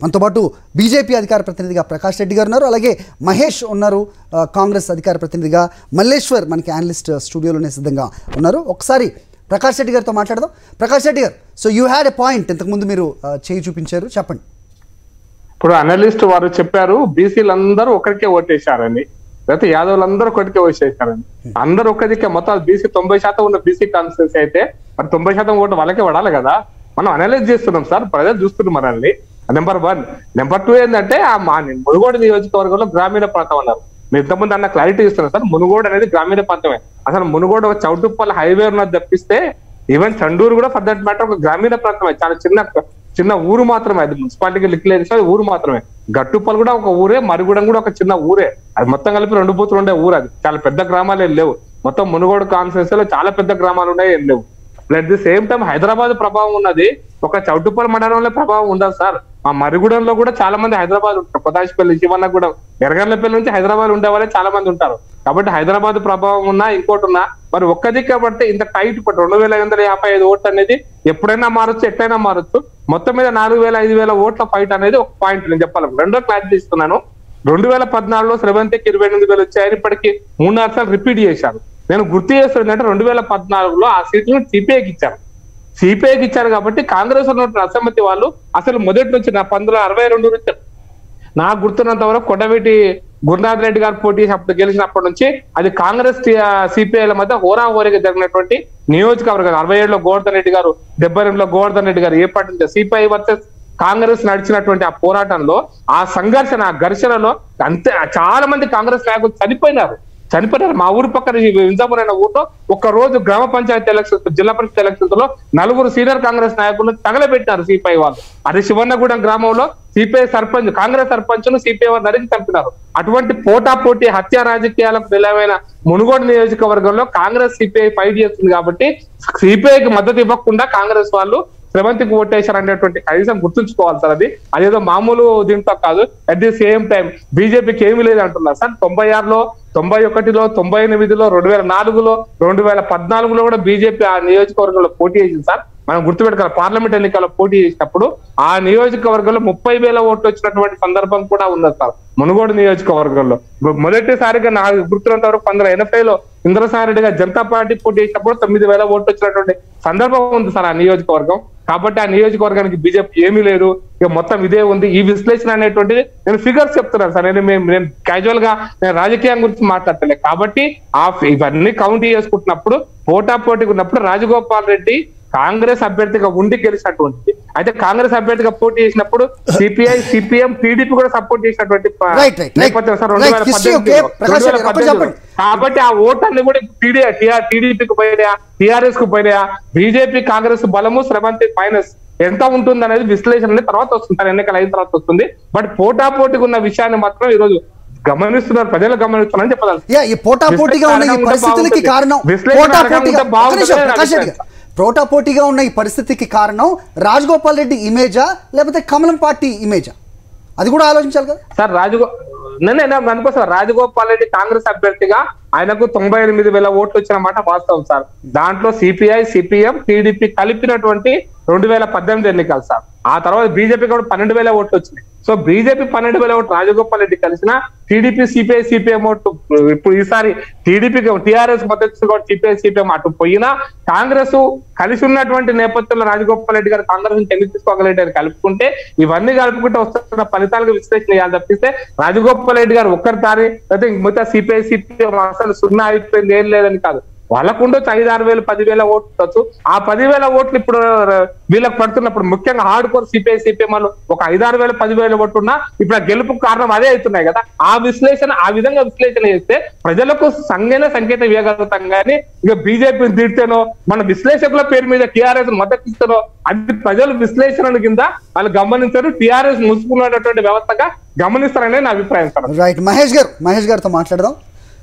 మనతో పాటు బీజేపీ అధికార ప్రతినిధిగా ప్రకాష్ రెడ్డి గారు ఉన్నారు అలాగే మహేష్ ఉన్నారు ఆ, కాంగ్రెస్ అధికార ప్రతినిధిగా మల్లేశ్వర్ మనకి అనలిస్ట్ స్టూడియోలోనే సిద్ధంగా ఉన్నారు ఒకసారి ప్రకాష్ రెడ్డి గారితో మాట్లాడదాం Prakash Reddy garu so you had a point ఇంతకుముందు మీరు ఆ, చేయి చూపించారు చెప్పండి ఇప్పుడు అనలిస్ట్ వారు చెప్పారు బీసీలు అందరూ ఒకరికే ఓటేశారని లేకపోతే యాదవులందరూ ఒకటికే ఓటేశారని అందరూ ఒకరికే మొత్తం బీసీ తొంభై శాతం ఉన్న బీసీ కాన్స్టిట్యూన్సీ అయితే మరి తొంభై శాతం ఓటు వాళ్ళకే పడాలి కదా మనం అనలైజ్ చేస్తున్నాం సార్ ప్రజలు చూస్తున్నారు మనల్ని నెంబర్ వన్ నెంబర్ టూ ఏంటంటే ఆ మా మునుగోడు నియోజకవర్గంలో గ్రామీణ ప్రాంతం అన్నారు మీరు ఇంతకుముందు అన్న క్లారిటీ ఇస్తున్నారు సార్ మునుగోడు అనేది గ్రామీణ ప్రాంతమే అసలు మునుగోడు ఒక చౌటుప్పల్ హైవే ఉన్నది తప్పిస్తే ఈవెన్ చండూరు కూడా ఫర్ దట్ మ్యాటర్ ఒక గ్రామీణ ప్రాంతమే చాలా చిన్న చిన్న ఊరు మాత్రమే అది మున్సిపాలిటీకి లిక్కలేదు సార్ ఊరు మాత్రమే గట్టుప్పల్ కూడా ఒక ఊరే మరుగుడం కూడా ఒక చిన్న ఊరే అది మొత్తం కలిపి రెండు బూతులు ఉండే ఊరు అది చాలా పెద్ద గ్రామాలు ఏం లేవు మొత్తం మునుగోడు కాన్ఫరెన్స్ లో చాలా పెద్ద గ్రామాలు ఉన్నాయి ఏం లేవు at the same time Hyderabad ప్రభావం ఉన్నది ఒక చౌటుప్పల్ మండలంలో ప్రభావం ఉండదు సార్ మా మరుగుడంలో కూడా చాలా మంది హైదరాబాద్ ఉంటారు కొదాశపల్లి శివన్నగూడెం ఎర్రగండ్లపల్లి నుంచి హైదరాబాద్ ఉండే వాళ్ళే చాలా మంది ఉంటారు కాబట్టి హైదరాబాద్ ప్రభావం ఉన్నా ఇంకోటి ఉన్నా మరి ఒక్కది కాబట్టి ఇంత టైట్ ఇప్పుడు రెండు వేల ఐదు వందల యాభై ఐదు ఓట్లు అనేది ఎప్పుడైనా మారొచ్చు ఎట్లయినా మారొచ్చు మొత్తం మీద నాలుగు వేల ఐదు వేల ఓట్ల ఫైట్ అనేది ఒక పాయింట్ నేను చెప్పాలి రెండో క్లారిటీ ఇస్తున్నాను రెండు వేల పద్నాలుగులో శ్రవంతికి ఇరవై ఎనిమిది వేలు వచ్చాయని ఇప్పటికి మూడు నాలుగు సార్లు రిపీట్ చేశారు నేను గుర్తు చేస్తుంది అంటే రెండు వేల పద్నాలుగులో ఆ సీట్లను సిపిఐకి ఇచ్చారు సిపిఐకి ఇచ్చారు కాబట్టి కాంగ్రెస్ ఉన్నటువంటి అసమ్మతి వాళ్ళు అసలు మొదటి నుంచి నా పంతొమ్మిది వందల అరవై రెండు నుంచి నాకు గుర్తున్నంత వరకు కొండవీటి గురునాథ్ రెడ్డి గారు పోటీ చేసి అప్పుడు గెలిచినప్పటి నుంచి అది కాంగ్రెస్ సిపిఐల మధ్య హోరాహోరీగా జరిగినటువంటి నియోజకవర్గం అరవై ఏడులో గోవర్ధన్ రెడ్డి గారు డెబ్బై రెండులో గోవర్ధన్ రెడ్డి గారు ఏ పార్టీ నుంచి సిపిఐ వర్సెస్ కాంగ్రెస్ నడిచినటువంటి ఆ పోరాటంలో ఆ సంఘర్షణ ఆ ఘర్షణలో అంతే చాలా మంది కాంగ్రెస్ నాయకులు చనిపోయినారు చనిపోయినారు మా ఊరు పక్కన ఈ వింజాపూర్ అనే ఊర్లో ఒక రోజు గ్రామ పంచాయతీ ఎలక్షన్స్ జిల్లా పరిషత్ ఎలక్షన్స్ లో నలుగురు సీనియర్ కాంగ్రెస్ నాయకులు తగలబెట్టినారు సిపిఐ వాళ్ళు అది శివన్నగూడెం గ్రామంలో సిపిఐ సర్పంచ్ కాంగ్రెస్ సర్పంచ్ ను సిపిఐ వారు నరికి చంపినారు అటువంటి పోటా పోటీ హత్య రాజకీయాలకు నిలవైన మునుగోడు నియోజకవర్గంలో కాంగ్రెస్ సిపిఐ ఫైట్ చేస్తుంది కాబట్టి సిపిఐకి మద్దతు ఇవ్వకుండా కాంగ్రెస్ వాళ్ళు శ్రవంతికి ఓటేశారు అనేటువంటి కనీసం గుర్తుంచుకోవాలి సార్ అది అదేదో మామూలు దీంతో కాదు అట్ ది సేమ్ టైం బీజేపీకి ఏమీ లేదు అంటున్నారు సార్ తొంభై ఆరులో తొంభై ఒకటిలో తొంభై ఎనిమిదిలో రెండు వేల నాలుగులో రెండు వేల పద్నాలుగులో కూడా బీజేపీ ఆ నియోజకవర్గంలో పోటీ చేసింది సార్ మనం గుర్తుపెట్టుకోవాలి పార్లమెంట్ ఎన్నికల్లో పోటీ చేసినప్పుడు ఆ నియోజకవర్గంలో ముప్పై వేల ఓట్లు వచ్చినటువంటి సందర్భం కూడా ఉన్నది సార్ మునుగోడు నియోజకవర్గంలో మొదటిసారిగా నాకు గుర్తున్నంత వరకు పంతొమ్మిది ఎనభైలో ఇంద్రసాయి రెడ్డి గారు జనతా పార్టీ పోటీ చేసినప్పుడు తొమ్మిది వేల ఓట్లు వచ్చినటువంటి సందర్భం ఉంది సార్ ఆ నియోజకవర్గం కాబట్టి ఆ నియోజకవర్గానికి బీజేపీ ఏమీ లేదు ఇక మొత్తం ఇదే ఉంది ఈ విశ్లేషణ అనేటువంటిది నేను ఫిగర్స్ చెప్తున్నాను సార్ నేను మేము- నేను క్యాజువల్ గా నేను రాజకీయం గురించి మాట్లాడతలే కాబట్టి ఆ ఇవన్నీ కౌంట్ చేసుకుంటున్నప్పుడు పోటా పోటీగా ఉన్నప్పుడు రాజగోపాల్ రెడ్డి కాంగ్రెస్ అభ్యర్థిగా ఉండి గెలిచినటువంటి అయితే కాంగ్రెస్ అభ్యర్థిగా పోటీ చేసినప్పుడు సిపిఐ సిపిఎం టీడీపీ కూడా సపోర్ట్ చేసినటువంటి ప- Right, right, right. నేపథ్యం సార్ రెండు Right, వేల history okay. పద్దెనిమిదిలో. ప్రకాష్ రెండు వేల గారు, ఒక్కటి పద్దెనిమిదిలో. చెప్పండి. కాబట్టి ఆ ఓటర్ని కూడా టీడీ టీడీపీకి పోయినాయా టిఆర్ఎస్ కు పోయినాయా బీజేపీ కాంగ్రెస్ బలము శ్రవంతి మైనస్ ఎంత ఉంటుంది అనేది విశ్లేషణ అనేది తర్వాత వస్తుంది సార్ ఎన్నికలు అయిన తర్వాత వస్తుంది బట్ పోటా పోటీగా ఉన్న విషయాన్ని మాత్రం ఈ రోజు గమనిస్తున్నారు ప్రజలు గమనిస్తున్నారని చెప్పాలి యా ఈ పోటా పోటీగా ఉన్న ఈ విశ్లేషణ పరిస్థితులకి బాగుంటుంది. కారణం విశ్లేషణ పోటా రకంగా పోటీగా ఉంటే బాగుంటుంది ఒక్క నిమిషం, అని ప్రకాష్ రెడ్డి అభిప్రాయం. గారు. పోటా పోటీగా ఉన్న ఈ పరిస్థితికి కారణం రాజగోపాల్ రెడ్డి ఇమేజా లేకపోతే కమలం పార్టీ ఇమేజా అది కూడా ఆలోచించాలి కదా సార్ రాజగో నేను నేను అనుకో సార్ రాజగోపాల్ రెడ్డి కాంగ్రెస్ అభ్యర్థిగా ఆయనకు తొంభై ఎనిమిది వేల ఓట్లు వచ్చిన మాట వాస్తవం సార్ దాంట్లో సిపిఐ సిపిఎం టీడీపీ కలిపినటువంటి రెండు వేల పద్దెనిమిది ఎన్నికలు సార్ ఆ తర్వాత బీజేపీ కూడా పన్నెండు వేల ఓట్లు వచ్చినాయి సో బీజేపీ పన్నెండు వేల ఓట్లు రాజగోపాల్ రెడ్డి కలిసిన టీడీపీ సిపిఐ సిపిఎం ఓట్లు ఇప్పుడు ఈసారి టీడీపీకి టీఆర్ఎస్ మద్దతు కూడా సిపిఐ సిపిఎం అటు పోయినా కాంగ్రెస్ కలిసి ఉన్నటువంటి నేపథ్యంలో రాజగోపాల్ రెడ్డి గారు కాంగ్రెస్ నుంచి ఎందుకు తీసుకోగలిగారు కలుపుకుంటే ఇవన్నీ కలుపుకుంటే వస్తున్న ఫలితాలకు విశ్లేషణ చేయాలి తప్పిస్తే రాజగోపాల్ రెడ్డి గారు ఒక్కరిసారి అయితే మిగతా సిపిఐ సిపిఎం అసలు సున్నా అయిపోయింది ఏం లేదని కాదు వాళ్ళకు ఉండొచ్చు ఐదు ఆరు వేలు పదివేల ఓట్లు ఉండొచ్చు ఆ పదివేల ఓట్లు ఇప్పుడు వీళ్ళకి పడుతున్నప్పుడు ముఖ్యంగా హార్డ్ కోర్ సిపిఐ సిపిఎం వాళ్ళు ఒక ఐదు ఆరు వేల పదివేల ఓట్లు ఉన్నా ఇప్పుడు ఆ గెలుపు కారణం అదే అవుతున్నాయి కదా ఆ విశ్లేషణ ఆ విధంగా విశ్లేషణ చేస్తే ప్రజలకు సంగైన సంకేతం ఇవ్వగలుగుతాం కానీ ఇక బీజేపీని తిడితేనో మన విశ్లేషకుల పేరు మీద టీఆర్ఎస్ మద్దతు ఇస్తారో అది ప్రజలు విశ్లేషణ కింద వాళ్ళు గమనించారు టీఆర్ఎస్ ముసుకున్నటువంటి వ్యవస్థగా గమనిస్తారనే నా అభిప్రాయం సార్ రైట్ మహేష్ గారు మహేష్ గారితో మాట్లాడదాం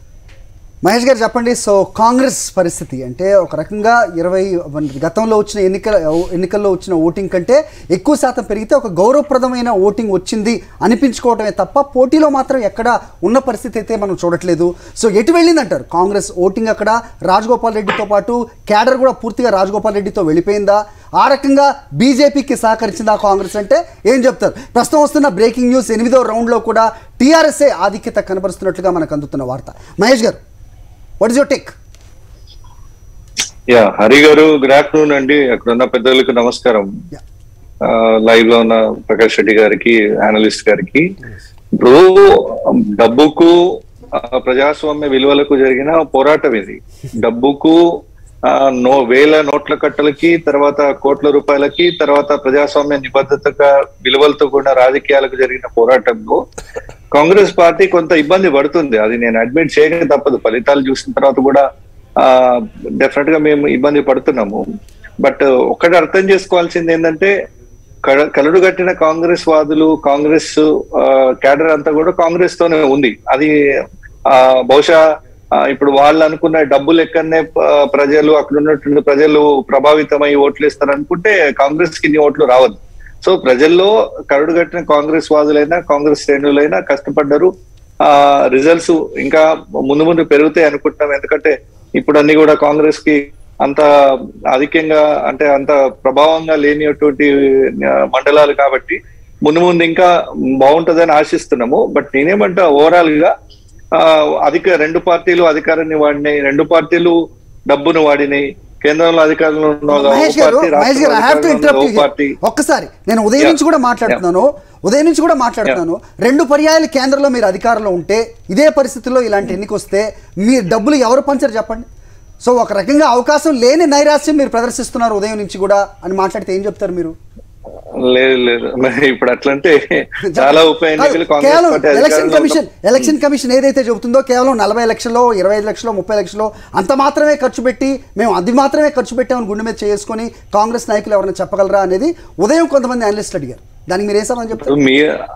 మహేష్ గారు చెప్పండి సో కాంగ్రెస్ పరిస్థితి అంటే ఒక రకంగా ఇరవై గతంలో వచ్చిన ఎన్నికల ఎన్నికల్లో వచ్చిన ఓటింగ్ కంటే ఎక్కువ శాతం పెరిగితే ఒక గౌరవప్రదమైన ఓటింగ్ వచ్చింది అనిపించుకోవటమే తప్ప పోటీలో మాత్రం ఎక్కడ ఉన్న పరిస్థితి అయితే మనం చూడట్లేదు సో ఎటు వెళ్ళిందంటారు కాంగ్రెస్ ఓటింగ్ అక్కడ రాజగోపాల్ రెడ్డితో పాటు క్యాడర్ కూడా పూర్తిగా రాజగోపాల్ రెడ్డితో వెళ్ళిపోయిందా ఆ రకంగా బీజేపీకి సహకరించింది ఆ కాంగ్రెస్ అంటే ఏం చెప్తారు ప్రస్తుతం వస్తున్న బ్రేకింగ్ న్యూస్ ఎనిమిదో రౌండ్లో కూడా టీఆర్ఎస్ఏ ఆధిక్యత కనబరుస్తున్నట్లుగా మనకు అందుతున్న వార్త Mahesh garu what is your take yeah Hari garu good afternoon అండి అక్కడ ఉన్న పెద్దలకు నమస్కారం Yeah. లైవ్ లో ఉన్న ప్రకాష్ రెడ్డి గారికి అనలిస్ట్ గారికి ఇప్పుడు డబ్బుకు ఆ, ప్రజాస్వామ్య విలువలకు జరిగిన పోరాటం ఇది డబ్బుకు ఆ, నో వేల నోట్ల కట్టలకి తర్వాత కోట్ల రూపాయలకి తర్వాత ప్రజాస్వామ్య నిబద్ధత విలువలతో కూడిన రాజకీయాలకు జరిగిన పోరాటంలో కాంగ్రెస్ పార్టీ కొంత ఇబ్బంది పడుతుంది అది నేను అడ్మిట్ చేయక తప్పదు ఫలితాలు చూసిన తర్వాత కూడా డెఫినెట్ గా మేము ఇబ్బంది పడుతున్నాము బట్ ఒక్కటి అర్థం చేసుకోవాల్సింది ఏంటంటే కడ- కలడు కట్టిన కాంగ్రెస్ వాదులు కాంగ్రెస్ క్యాడర్ అంతా కూడా కాంగ్రెస్ తోనే ఉంది అది ఆ, బహుశా ఆ, ఇప్పుడు వాళ్ళు అనుకున్న డబ్బులు ఎక్కడనే ప- ప్రజలు అక్కడ ఉన్నటువంటి ప్రజలు ప్రభావితమై ఓట్లు ఇస్తారు అనుకుంటే కాంగ్రెస్ కి ఇన్ని ఓట్లు రావద్దు సో ప్రజల్లో కరడు కట్టిన కాంగ్రెస్ వాదులైనా కాంగ్రెస్ శ్రేణులైనా కష్టపడ్డారు ఆ రిజల్ట్స్ ఇంకా ముందు ముందు పెరుగుతాయి అనుకుంటున్నాం ఎందుకంటే ఇప్పుడు అన్ని కూడా కాంగ్రెస్ కి అంత అధికంగా అంటే అంత ప్రభావంగా లేనిటువంటి ఆ, మండలాలు కాబట్టి ముందు ముందు ఇంకా బాగుంటదని ఆశిస్తున్నాము బట్ నేనేమంటా ఓవరాల్ గా ఆ, అధిక రెండు పార్టీలు అధికారాన్ని వాడినాయి రెండు పార్టీలు డబ్బును వాడినాయి కేంద్రంలో అధికారంలో ఉన్న ఓ మహేష్ గారు పార్టీ, మహేష్ గారు ఐ హావ్ టు రాష్ట్రంలో ఉన్న ఓ పార్టీ ఇంటరప్ట్ ఒక్కసారి నేను ఉదయం Yeah. నుంచి కూడా మాట్లాడుతున్నాను ఉదయం నుంచి కూడా మాట్లాడుతున్నాను రెండు పర్యాయాలు కేంద్రంలో మీరు అధికారంలో ఉంటే ఇదే పరిస్థితుల్లో ఇలాంటి ఎన్నిక వస్తే మీ డబ్బులు ఎవరు పంచరు చెప్పండి సో ఒక రకంగా అవకాశం లేని నైరాశ్యం మీరు ప్రదర్శిస్తున్నారు ఉదయం నుంచి కూడా అని మాట్లాడితే ఏం చెప్తారు మీరు లేదు లేదు మరి ఇప్పుడు అట్లంటే చాలా ఉప ఎన్నికలు కాదు, కాంగ్రెస్ కేవలం పార్టీ ఎలక్షన్ అధికారంలో కమిషన్ ఎలక్షన్ కమిషన్ ఏదైతే చెబుతుందో కేవలం నలభై లక్షల్లో ఇరవై ఐదు లక్షలో ముప్పై లక్షలో అంత మాత్రమే ఖర్చు పెట్టి మేము అది మాత్రమే ఖర్చు పెట్టామని గుండె మీద చేసుకొని కాంగ్రెస్ నాయకులు ఎవరైనా చెప్పగలరా అనేది ఉదయం కొంతమంది అనలిస్టులు అడిగారు దానికి మీరు ఏ సమాధానం చెప్తారు మీ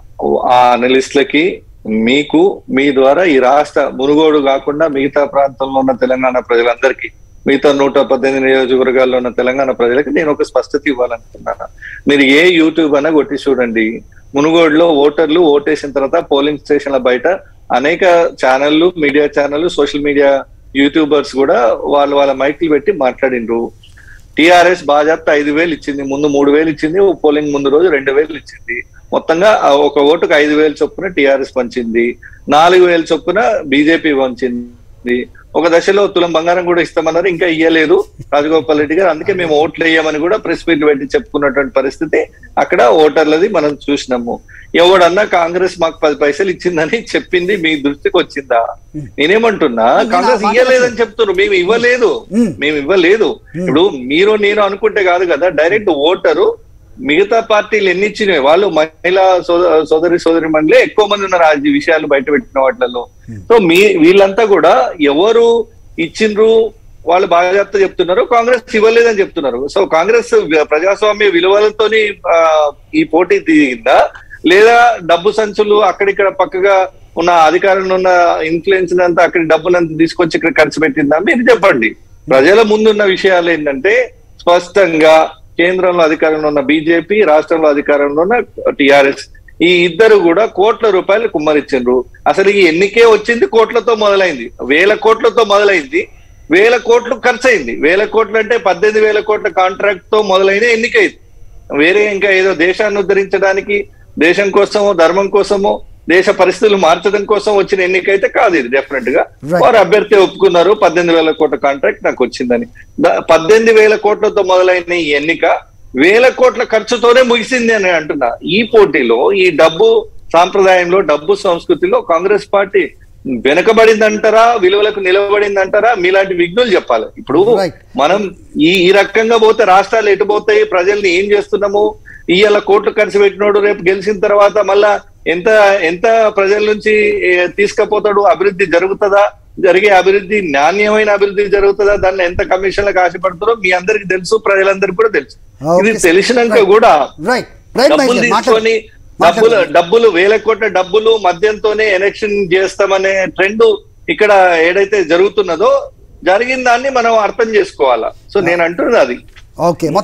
ఆ అనలిస్టులకి మీకు మీ ద్వారా ఈ రాష్ట్ర మునుగోడు కాకుండా మిగతా ప్రాంతంలో ఉన్న తెలంగాణ ప్రజలందరికీ మిగతా నూట పద్దెనిమిది నియోజకవర్గాల్లో ఉన్న తెలంగాణ ప్రజలకి నేను ఒక స్పష్టత ఇవ్వాలనుకున్నాను మీరు ఏ యూట్యూబ్ అయినా కొట్టి చూడండి మునుగోడులో ఓటర్లు ఓటేసిన తర్వాత పోలింగ్ స్టేషన్ల బయట అనేక ఛానళ్లు మీడియా ఛానళ్లు సోషల్ మీడియా యూట్యూబర్స్ కూడా వాళ్ళు వాళ్ళ మైకులు పెట్టి మాట్లాడిండ్రు టిఆర్ఎస్ బాజాప్త ఐదు వేలు ఇచ్చింది ముందు మూడు వేలు ఇచ్చింది ఓ పోలింగ్ ముందు రోజు రెండు వేలు ఇచ్చింది మొత్తంగా ఆ ఒక ఓటుకు ఐదు వేలు చొప్పున టిఆర్ఎస్ పంచింది నాలుగు వేలు చొప్పున బీజేపీ పంచింది ఒక దశలో తులం బంగారం కూడా ఇస్తామన్నారు ఇంకా ఇయ్యలేదు రాజగోపాల్ రెడ్డి గారు అందుకే మేము ఓట్లు వేయమని కూడా ప్రెస్ మీట్ పెట్టి చెప్పుకున్నటువంటి పరిస్థితి అక్కడ ఓటర్లది మనం చూసినాము ఎవడన్నా కాంగ్రెస్ మాకు పది పైసలు ఇచ్చిందని చెప్పింది మీ దృష్టికి వచ్చిందా నేనేమంటున్నా నేను కాంగ్రెస్ ఆ మాట ఇయ్యలేదని చెప్తున్నారు మేము ఇవ్వలేదు మ్మ్. మేము ఇవ్వలేదు ఇప్పుడు మీరు నేను అనుకుంటే కాదు కదా డైరెక్ట్ ఓటరు మిగతా పార్టీలు ఎన్ని ఇచ్చినాయి వాళ్ళు మహిళా సోద- సోదరి సోదరి మండలే ఎక్కువ మంది ఉన్నారు ఆ విషయాలు బయట పెట్టిన వాటిలలో సో మీ వీళ్ళంతా కూడా ఎవరు ఇచ్చిండ్రు వాళ్ళు బాధ్యత చెప్తున్నారు కాంగ్రెస్ ఇవ్వలేదని చెప్తున్నారు సో కాంగ్రెస్ వి- ప్రజాస్వామ్య విలువలతోని ఆ, ఈ పోటీ దిగిందా లేదా డబ్బు సంచులు అక్కడిక్కడ పక్కగా ఉన్న అధికారంలో ఉన్న ఇన్ఫ్లుయెన్స్ అంతా అక్కడి డబ్బునంతా తీసుకొచ్చి ఇక్కడ ఖర్చు పెట్టిందా మీరు చెప్పండి ప్రజల ముందున్న విషయాలు ఏంటంటే స్పష్టంగా కేంద్రంలో అధికారంలో ఉన్న బీజేపీ రాష్ట్రంలో అధికారంలో ఉన్న టిఆర్ఎస్ ఈ ఇద్దరు కూడా కోట్ల రూపాయలు కుమ్మరిచ్చిండ్రు అసలు ఈ ఎన్నికే వచ్చింది కోట్లతో మొదలైంది వేల కోట్లతో మొదలైంది వేల కోట్లు ఖర్చు అయింది వేల కోట్లు అంటే పద్దెనిమిది వేల కోట్ల కాంట్రాక్ట్ తో మొదలైన ఎన్నికైంది వేరే ఇంకా ఏదో దేశాన్ని ఉద్ధరించడానికి దేశం కోసమో ధర్మం కోసమో దేశ పరిస్థితులు మార్చడం కోసం వచ్చిన ఎన్నికైతే కాదు ఇది డెఫినెట్ గా Right. వారు అభ్యర్థి ఒప్పుకున్నారు పద్దెనిమిది వేల కోట్ల కాంట్రాక్ట్ నాకు వచ్చిందని ద- పద్దెనిమిది వేల కోట్లతో మొదలైన ఈ ఎన్నిక వేల కోట్ల ఖర్చుతోనే ముగిసింది అని అంటున్నా ఈ పోటీలో ఈ డబ్బు సాంప్రదాయంలో డబ్బు సంస్కృతిలో కాంగ్రెస్ పార్టీ వెనకబడిందంటారా విలువలకు నిలబడిందంటారా మీలాంటి విఘ్నులు చెప్పాలి ఇప్పుడు Right. మనం ఈ ఈ రకంగా పోతే రాష్ట్రాలు ఎటు పోతాయి ప్రజల్ని ఏం చేస్తున్నాము ఇవాళ కోట్లు ఖర్చు పెట్టినోడు రేపు గెలిచిన తర్వాత మళ్ళా ఎంత ఎంత ప్రజల నుంచి ఏ, తీసుకపోతాడు అభివృద్ధి జరుగుతుందా జరిగే అభివృద్ధి నాణ్యమైన అభివృద్ధి జరుగుతుందా దాన్ని ఎంత కమిషన్లకు ఆశపడుతారో మీ అందరికి తెలుసు ప్రజలందరికీ కూడా తెలుసు Okay, ఇది sir. తెలిసినాక Right. కూడా రైట్ రైట్ డబ్బులు తీసుకొని డబ్బులు డబ్బులు వేల కోట్ల డబ్బులు మద్యంతోనే ఎలక్షన్ చేస్తామనే ట్రెండ్ ఇక్కడ ఏదైతే జరుగుతున్నదో జరిగిన దాన్ని మనం అర్థం చేసుకోవాలా సో నేను అంటున్నది అది ఓకే